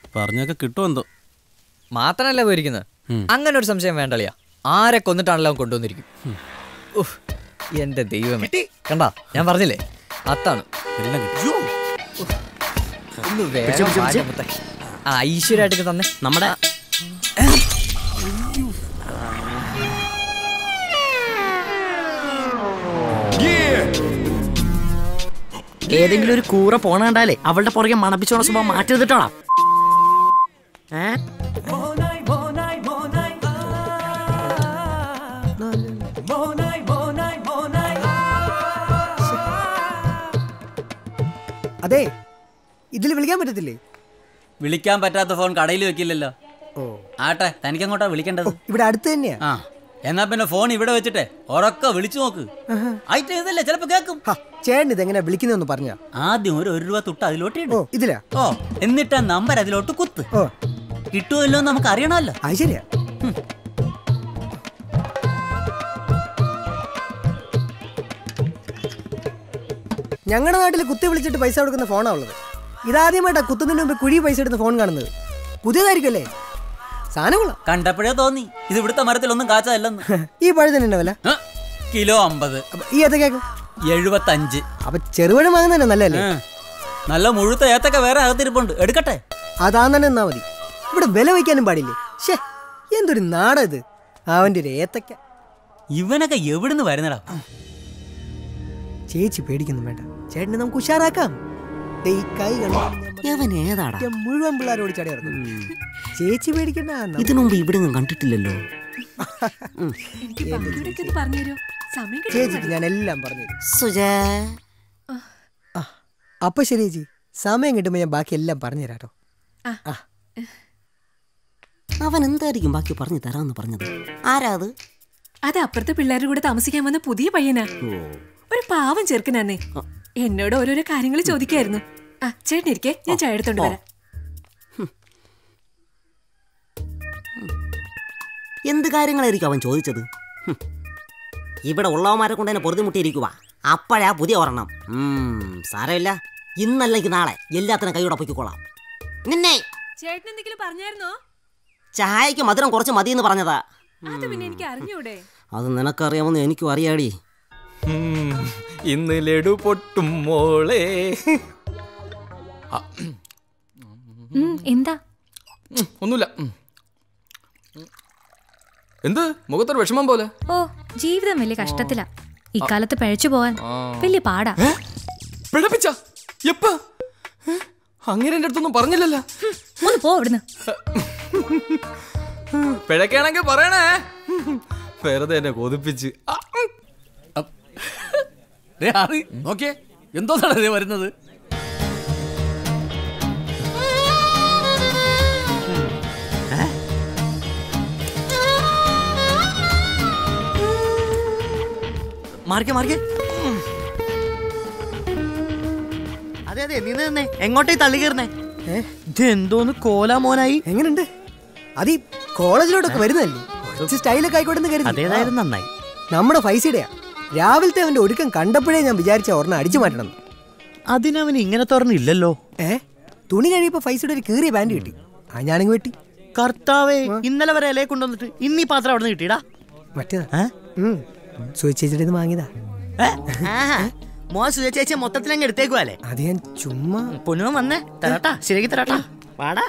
പറഞ്ഞൊക്കെ കിട്ടുമെന്തോ മാത്രമല്ല പോയിരിക്കുന്നത് അങ്ങനെ ഒരു സംശയം വേണ്ടളിയാ ആരെ കൊന്നിട്ടാണല്ലോ അവൻ കൊണ്ടുവന്നിരിക്കും ഉഫ്, എന്റെ ദൈവമേ കണ്ടാ ഞാൻ പറഞ്ഞില്ലേ അത്താണ് എല്ലാം കിട്ടി ഒന്ന് വേഗം വാ മുത്തേ. ആ ഐശ്വര്യമായിട്ട് തന്നെ നമ്മുടെ ഏതെങ്കിലും ഒരു കൂറ പോണ കണ്ടാലേ അവളുടെ പുറകെ മണപ്പിച്ചോണ സ്വഭാവം മാറ്റി എടുത്തിട്ടോളാ ഏ അതെ ഇതിൽ വിളിക്കാൻ പറ്റത്തില്ലേ വിളിക്കാൻ പറ്റാത്ത ഫോൺ കടയിൽ വെക്കില്ലല്ലോ ഓ ആട്ടെ തനിക്കങ്ങോട്ടാ വിളിക്കേണ്ടത് ഇവിടെ അടുത്ത് തന്നെയാ ആ എന്നാ പിന്നെ ഫോൺ ഇവിടെ വെച്ചിട്ടെ ഉറക്ക വിളിച്ചു നോക്ക് ആയിട്ട് ഇതല്ലേ ചിലപ്പോ കേക്കും ഹാ, ചേട്ടൻ ഇതെങ്ങനെ വിളിക്കുന്നതെന്ന് പറഞ്ഞാ ആദ്യം ഒരു ഒരു രൂപ തൊട്ട് അതിലോട്ട് ഓ ഇടും ഇതിലാ ഓ എന്നിട്ട് ആ നമ്പർ അതിലോട്ട് കുത്ത് ഓ കിട്ടുമല്ലോ എന്ന് നമുക്ക് അറിയണമല്ലോ അത് ശരിയാ ഞങ്ങളുടെ നാട്ടിൽ കുത്തി വിളിച്ചിട്ട് പൈസ കൊടുക്കുന്ന ഫോണാ ഉള്ളത് ഇതാദ്യമായിട്ടാ കുത്തുന്നതിന് മുമ്പ് കുഴി പൈസ എടുത്ത ഫോൺ കാണുന്നത് പുതിയതായിരിക്കുമല്ലേ സാധനം കൊള്ളാം കണ്ടപ്പോഴേ തോന്നി ഇത് ഇവിടുത്തെ മരത്തിലൊന്നും കാച്ചതല്ലെന്ന് ഈ പഴുതന്നെ എന്നാ വില ആ, കിലോ അമ്പത് അപ്പൊ ഈ ഏത്തക്കേക്കും എഴുപത്തഞ്ച് അപ്പൊ ചെറുപഴം വാങ്ങുന്നതന്നെ നല്ലതല്ലേ ആ, നല്ല മുഴുത്ത ഏത്തൊക്കെ വേറെ അകത്തിരിപ്പുണ്ട് എടുക്കട്ടെ അതാ തന്നെ എന്നാ മതി ഇവിടെ വില വയ്ക്കാനും പാടില്ലേ ഷേ എന്തൊരു നാടാ ഇത് അവന്റെ ഒരു ഏത്തക്ക ഇവനൊക്കെ എവിടുന്ന് വരുന്നടാ ചേച്ചി പേടിക്കുന്നു വേണ്ട ചേട്ടനെ നമുക്ക് ഉഷാറാക്കാം ദേ ഈ കൈ കണ്ടാ ഇവൻ ഏതാടാ ഞാൻ മുഴുവൻ പിള്ളേരോട് ചടി ഇറക്കും ചേച്ചി പേടിക്കണ്ട നമ്മ- ഇതിനു മുമ്പ് ഇവിടെ ഒന്നും കണ്ടിട്ടില്ലല്ലോ എനിക്ക് ബാക്കിയോടൊക്കെ ഒന്ന് പറഞ്ഞുതരോ സമയം കിട്ടും ചേച്ചിക്ക് ഞാൻ എല്ലാം പറഞ്ഞു തരും. സുജാ ആ അപ്പൊ ശരി ചേച്ചി സമയം കിട്ടുമ്പോ ഞാൻ ബാക്കി എല്ലാം പറഞ്ഞു തരാട്ടോ അവൻ എന്തായിരിക്കും ബാക്കി പറഞ്ഞു തരാമെന്ന് പറഞ്ഞത് ആരാ അത് അത് അപ്പുറത്തെ പിള്ളേരുടെ കൂടെ താമസിക്കാൻ വന്ന പുതിയ പയ്യനാ ഒരു പാവം ചെറുക്കനാന്നേ എന്നോട് ഓരോരോ കാര്യങ്ങൾ ചോദിക്കായിരുന്നു ആ ചേട്ടൻ ഇരിക്കേ ഞാൻ ചായ എടുത്തോണ്ട് വരാം എന്ത് കാര്യങ്ങളായിരിക്കും അവൻ ചോദിച്ചത് ഹും. ഇവിടെ ഉള്ളവന്മാരെ കൊണ്ട് തന്നെ പൊറുതിമുട്ടിയിരിക്കുക അപ്പോഴാ പുതിയ ഒരെണ്ണം ഉം, സാരമില്ല ഇന്നല്ലെങ്കിൽ നാളെ എല്ലാത്തിനും കൈയോടെ പൊയ്ക്കൊള്ളാം നിന്നെ ചേട്ടൻ എന്തെങ്കിലും പറഞ്ഞായിരുന്നോ ചായക്ക് മധുരം കുറച്ച് മതിയെന്ന് പറഞ്ഞതാ അത് പിന്നെ എനിക്ക് അറിഞ്ഞൂടെ അത് നിനക്കറിയാമെന്ന് എനിക്കും അറിയാടി ഇന്ന് ലഡു പൊട്ടും മോളെ എന്താ ഉം, ഒന്നുമില്ല ഉം. എന്ത് മുഖത്തൊരു വിഷമം പോലെ ഓ ജീവിതം വലിയ കഷ്ടത്തിലാ ഇക്കാലത്ത് പഴച്ചു പോവാൻ വലിയ പാടാ ഏ? പിഴപ്പിച്ച എപ്പ ഏ? അങ്ങനെ എന്റെ അടുത്തൊന്നും പറഞ്ഞില്ലല്ലോ ഒന്ന് പോ ഇവിടുന്ന് പിഴക്കാണെങ്കിൽ പറയണേ വെറുതെ എന്നെ കൊതിപ്പിച്ച് ആ, ഉം. ദേ ആറ് നോക്കിയേ എന്തോ ഇതേ വരുന്നത് മാറിക്കേ മാറിക്കേ അതെ അതെ നീ നിന്നേ എങ്ങോട്ടേ തള്ളി കയറുന്നേ ഏ? ഇത് എന്തോന്ന് കോലാ മോനായി എങ്ങനെയുണ്ട് അത് ഈ കോളേജിലോട്ടൊക്കെ വരുന്നതല്ലേ കുറച്ച് സ്റ്റൈലൊക്കെ ആയിക്കോട്ടെ എന്ന് കരുതി അതേതായാലും നന്നായി നമ്മുടെ ഫൈസിടെയാ രാവിലത്തെ അവന്റെ ഒരുക്കം കണ്ടപ്പോഴേ ഞാൻ വിചാരിച്ച ഒരെണ്ണം അടിച്ചു മാറ്റണം എന്ന്. അതിനവന് ഇങ്ങനെ തുറന്നില്ലല്ലോ ഏ തുണി കഴിയപ്പോ ഫൈസയുടെ ഒരു കീറിയ പാൻറ് കിട്ടി ആ ഞാനിങ്ങ് വെട്ടി കർത്താവേ ഇന്നലെ വരെ ഇലയെ കൊണ്ടുവന്നിട്ട് ഇന്നീ പാത്രം അവിടെ നിന്ന് കിട്ടിയടാ മറ്റേതാ ഉം. സുചേച്ചിയുടെ ഇത് വാങ്ങിയതാ മോൻ സുജ ചേച്ചി മൊത്തത്തിൽ അങ്ങ് എടുത്തേക്കുവല്ലേ അത് ഞാൻ ചുമ്മാ പൊന്നു വന്നേ തരാട്ടാ ശരിയാക്കി തരാട്ടാ വാടാ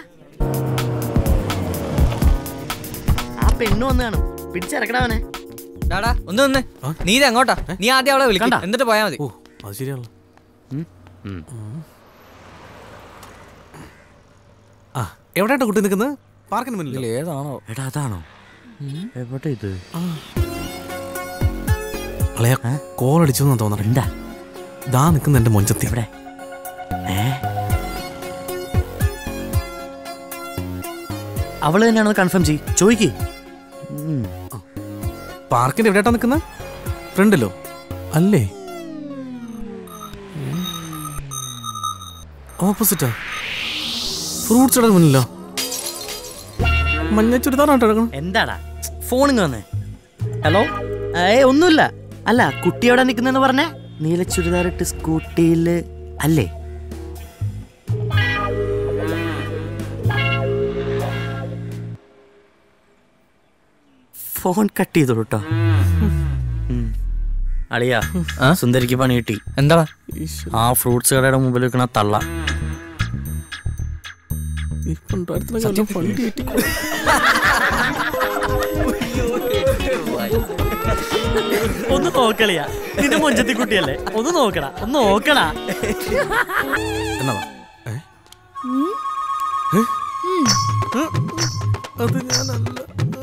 ആ പെണ്ണു വന്ന് കാണും പിടിച്ചിറക്കടാവനെ ഡാടാ ഒന്ന് നിന്ന് നീ ഇത് എങ്ങോട്ടാ നീ ആദ്യം അവളെ വിളിക്കണ്ട എന്നിട്ട് പോയാ മതി ഓ അത് ശരിയാണല്ലോ ആ എവിടെയാട്ടോ കുട്ടി നിൽക്കുന്നത് പാർക്കിന് മുന്നിൽ ഏതാണോ എടാ അതാണോ എവിടെ ഇത് അളയാ കോൾ അടിച്ചു എന്നാ തോന്നണേ എന്താ ദാ നിൽക്കുന്ന എന്റെ മൊഞ്ചത്തി എവിടെ ഏ അവള് തന്നെയാണോ കൺഫേം ചെയ് ചോദിക്ക് പാർക്കിന്റെ എവിടെയാട്ടാ നിൽക്കുന്നത് ഫ്രണ്ടിലോ അല്ലേ ഓപ്പോസിറ്റാ ഫ്രൂട്ട്സ് ഇടാൻ മുന്നിലോ മഞ്ഞ ചുരിദാറാട്ടോ എടുക്കണം എന്താടാ ഫോണിങ് വന്നേ ഹലോ ഏ ഒന്നുമില്ല അല്ല കുട്ടി എവിടെ നിൽക്കുന്നെന്ന് പറഞ്ഞേ നീല ചുരിദാറിട്ട് സ്കൂട്ടിയിൽ അല്ലേ ഫോൺ കട്ട് ചെയ്തോളൂ കേട്ടോ അളിയാ സുന്ദരിക്ക് പണി കിട്ടി എന്താ ആ ഫ്രൂട്ട്സ് കടയുടെ മുമ്പിൽ വെക്കണ തള്ള ഒന്ന് നോക്കളിയാ നിന്റെ മൊഞ്ചത്തി കുട്ടിയല്ലേ ഒന്ന് നോക്കടാ ഒന്ന് നോക്കടാ എന്നതാ ഏ? ഏ? അത് ഞാനല്ല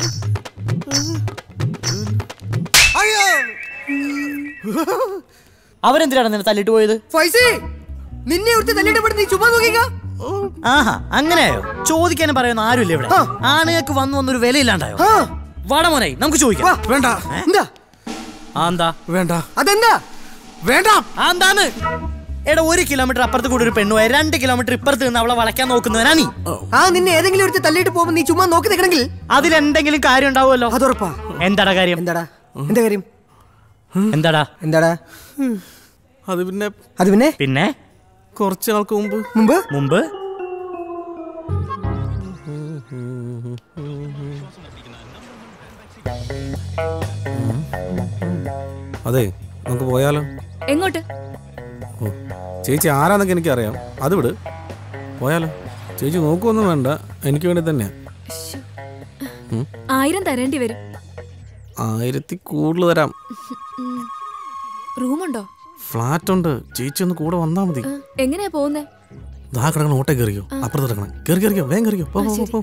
അയ്യോ അവരെന്തിനാണ് നിന്നെ തല്ലിട്ട് പോയത് ഫൈസി നിന്നെ ഇവിടുത്തെ തല്ലിടപെട്ട് നീ ചുമ്മാ നോക്കിക്കാ ആഹാ അങ്ങനെയായോ ചോദിക്കാനും പറയുന്ന ആരുമില്ല ഇവിടെ ആണുങ്ങൾക്ക് വന്നു വന്നൊരു വിലയില്ലാണ്ടായോ ആ വാട മോനെ നമുക്ക് ചോദിക്കാം വാ വേണ്ട എന്താ ആ എന്താ വേണ്ട അതെന്താ വേണ്ട ആ എന്താന്ന് എടാ ഒരു കിലോമീറ്റർ അപ്പുറത്ത് കൂടി ഒരു പെണ്ണുപോയി രണ്ട് കിലോമീറ്റർ ഇപ്പുറത്ത് നിന്ന് അവളെ വളയ്ക്കാൻ നോക്കുന്നവനാ നീ ആ നിന്നെ ഏതെങ്കിലും ഒരുത്തി തല്ലിയിട്ട് പോകുമ്പോ നീ ചുമ്മാ നോക്കി നിൽക്കണമെങ്കിൽ അതിലെന്തെങ്കിലും കാര്യം ഉണ്ടാവുമല്ലോ അതുറപ്പാ എന്താടാ കാര്യം എന്താടാ എന്താ കാര്യം എന്താടാ എന്താടാ അത് പിന്നെ അത് പിന്നെ പിന്നെ കുറച്ച് നാൾക്ക് മുമ്പ് മുമ്പ് മുമ്പ് അതെ നമുക്ക് പോയാലോ എങ്ങോട്ട് ഓ ചേച്ചി ആരാന്നൊക്കെ എനിക്കറിയാം അത് വിട് പോയാലോ ചേച്ചി നോക്കുമൊന്നും വേണ്ട എനിക്ക് വേണ്ടി തന്നെയാ ആയിരം തരേണ്ടി വരും ആയിരത്തി കൂടുതൽ തരാം റൂമുണ്ടോ ഫ്ലാറ്റ് ഉണ്ട് ചേച്ചി ഒന്ന് കൂടെ വന്നാൽ മതി എങ്ങനെയാ പോകുന്നേ ദാ കിടക്കണം ഓട്ടെ കയറിയോ അപ്പുറത്ത് കിടക്കണം കയറി കയറിയോ വേഗം കയറിയോ പോ പോ, പോ, പോ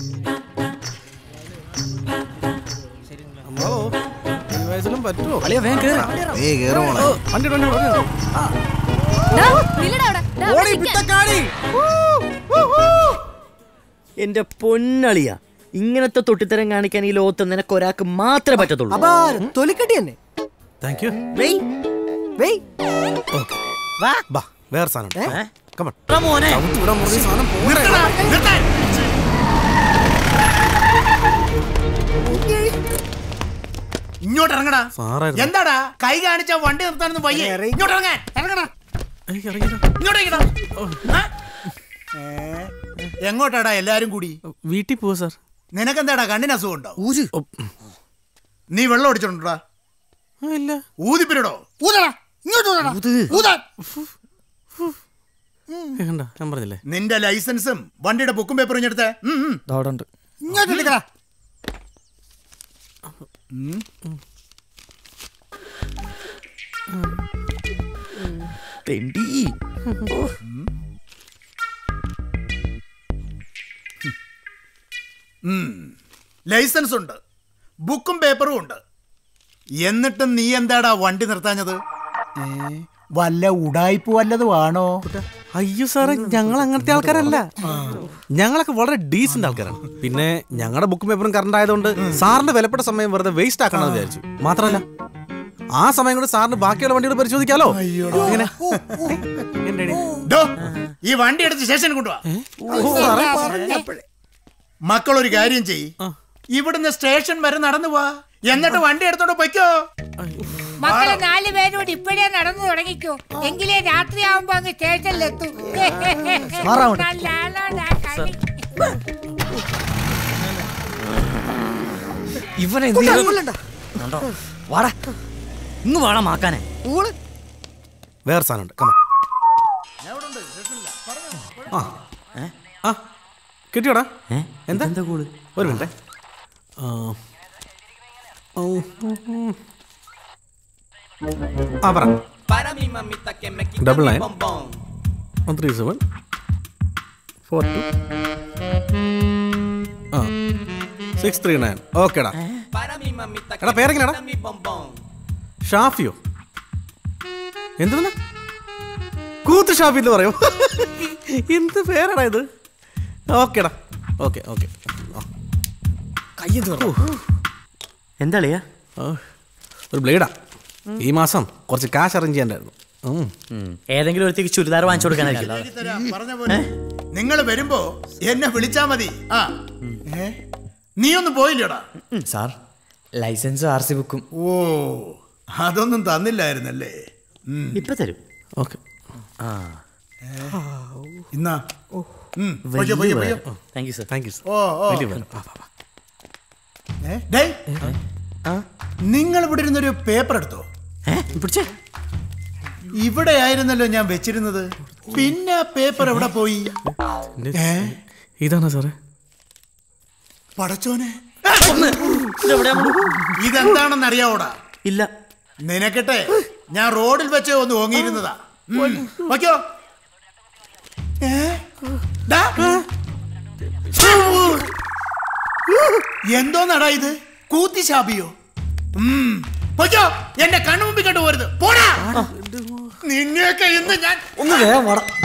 ഹലോ ഈ വയസ്സിലും പറ്റുമോ അളിയ വേഗം കേറ് ഓ, വണ്ടി വണ്ടി വണ്ടി ഡാ, നില്ലെടാ അവിടെ. ഡാ, അവിടെ നിൽക്കാൻ. എന്റെ പൊന്നളിയ ഇങ്ങനത്തെ തൊട്ടിത്തരം കാണിക്കാൻ ഈ ലോകത്ത് നിനക്ക് ഒരാൾക്ക് മാത്രമേ പറ്റത്തുള്ളൂ അപാരം തൊലിക്കട്ടി തന്നെ താങ്ക് യു വെയ്. വെയ് ഓക്കെ വാ. ബാ വേറെ സാധനം ഏ? കമൺ എടാ മോനെ ഇവിടെ മുറിഞ്ഞ സാധനം പോകണേ ഇങ്ങോട്ട് ഇറങ്ങടാ സാറായിരുന്നു എന്താടാ കൈ കാണിച്ച വണ്ടി നിർത്താനൊന്നും വയ്യേ ഇങ്ങോട്ട് ഇറങ്ങാൻ ഇറങ്ങടാ ഏയ്, ഇറങ്ങിയില്ല. ഇങ്ങോട്ട് ഇറങ്ങടാ. ആ? ഏ? എങ്ങോട്ടാടാ എല്ലാരും കൂടി വീട്ടിൽ പോവാ സാർ നിനക്കെന്താടാ കണ്ണിന് അസുഖം ഉണ്ടോ ഓ, നീ വെള്ളം അടിച്ചോണ്ടാ ആ, ഇല്ല ഊതിപ്പിരടോ ഊതടാ ഇങ്ങോട്ട് ഊതടാ ഊതാൻ ഏയ്, കണ്ട ഞാൻ പറഞ്ഞില്ലേ നിന്റെ ലൈസൻസും വണ്ടിയുടെ ബുക്കും പേപ്പറും ഇഞ്ഞെടുത്തേ ഉം, ഉം. അവിടെ ഉണ്ട് ഇങ്ങോട്ട് എടുക്കടാ തെണ്ടി ലൈസൻസ് ഉണ്ട് ബുക്കും പേപ്പറും ഉണ്ട് എന്നിട്ടും നീ എന്താടാ വണ്ടി നിർത്താഞ്ഞത് ഏ, വല്ല ഉടായ്പ വല്ലതും ആണോ അയ്യോ സാറേ ഞങ്ങൾ അങ്ങനത്തെ ആൾക്കാരല്ല ഞങ്ങളൊക്കെ വളരെ ഡീസന്റ് ആൾക്കാരാണ് പിന്നെ ഞങ്ങളുടെ ബുക്കും പേപ്പറും കറണ്ട് ആയതുകൊണ്ട് സാറിന്റെ വിലപ്പെട്ട സമയം വെറുതെ വേസ്റ്റ് ആക്കണമെന്ന് വിചാരിച്ചു മാത്രമല്ല ആ സമയം കൊണ്ട് സാറിന് ബാക്കിയുള്ള വണ്ടികൾ പരിശോധിക്കാലോ എങ്ങനെ? എന്റെ അടി. ഡോ, ഈ വണ്ടി എടുത്ത് സ്റ്റേഷനിൽ കൊണ്ടുപോവാ മക്കൾ ഒരു കാര്യം ചെയ് ഇവിടുന്ന് സ്റ്റേഷൻ വരെ നടന്നു പോവാ എന്നിട്ട് വണ്ടി എടുത്തോണ്ട് പൊയ്ക്കോ മക്കളെ നാല് പേരോട് ഇപ്പോഴേ നടന്നു തുടങ്ങിക്കോ എങ്കിലേ രാത്രിയാവുമ്പോ അങ്ങ് സ്റ്റേഷനിലെത്തും നല്ല ആളോടാ കളി. ഇവനെ കൊല്ലണ്ട. വാടാ ഇങ്ങ് വേണം മാക്കാനെ ഊള്. വേറെ സാധനമുണ്ട് കമ ആ ആ കിട്ടിയോടാ എന്താ എന്താ കൂള് ഒരു മിനിറ്റ് ആ. ഓ. ആ പറ double nine one three seven four two ആ സിക്സ് ത്രീ നയൻ ഓക്കേടാ എടാ പേരെങ്ങനെയാടാ ഷാഫിയോ എന്താണ് കൂത്ത് ഷാഫി എന്ന് പറയും എന്ത് പേരാടാ ഇത് ഓക്കേടാ ഓക്കെ ഓക്കെ എന്താ അളിയാ ഒരു ബ്ലേഡാ ഈ മാസം കുറച്ച് കാശ് അറേഞ്ച് ചെയ്യണ്ടായിരുന്നു ഉം. ഏതെങ്കിലും ഒരുത്തേക്ക് ചുരിദാർ വാങ്ങിച്ചു കൊടുക്കാനായിരിക്കും തരാം, പറഞ്ഞ പോലെ നിങ്ങൾ വരുമ്പോ എന്നെ വിളിച്ചാ മതി ആ ഏ? നീ ഒന്നും പോയില്ലടാ സാർ ലൈസൻസും ആർ സി ബുക്കും ഓ അതൊന്നും തന്നില്ലായിരുന്നല്ലേ ഉം. ഇപ്പൊ തരും ഓക്കെ ഇന്നാ ഉം, പൊയ്ക്കോ, പൊയ്ക്കോ, പൊയ്ക്കോ. Thank you sir thank you ഓ ഓ വലിയ ഉപകാരം. വാ, വാ, വാ. ഡേയ്, നിങ്ങൾ ഇവിടെ ഇരുന്നൊരു പേപ്പർ എടുത്തോ പിടിച്ചേ ഇവിടെ ആയിരുന്നല്ലോ ഞാൻ വെച്ചിരുന്നത് പിന്നെ പേപ്പർ എവിടെ പോയി ഏ ഇതാണോ സാറേ പടച്ചോനെ ഇതെന്താണെന്ന് അറിയാവോടാ ഇല്ല നിനക്കട്ടെ ഞാൻ റോഡിൽ വെച്ച് ഒന്ന് ഓങ്ങിയിരുന്നതാ ഉം. വയ്ക്കോ ഏ? ഡാ. എന്തോന്നടാ ഇത് കൂത്തിശാപിയോ ഉം. പൊയ്ക്കോ എന്റെ കണ്ണു മുമ്പിൽ കണ്ടു പോരുത് പോടാ നിന്നെയൊക്കെ ഇന്ന് ഞാൻ ഒന്ന് വേഗം വാടാ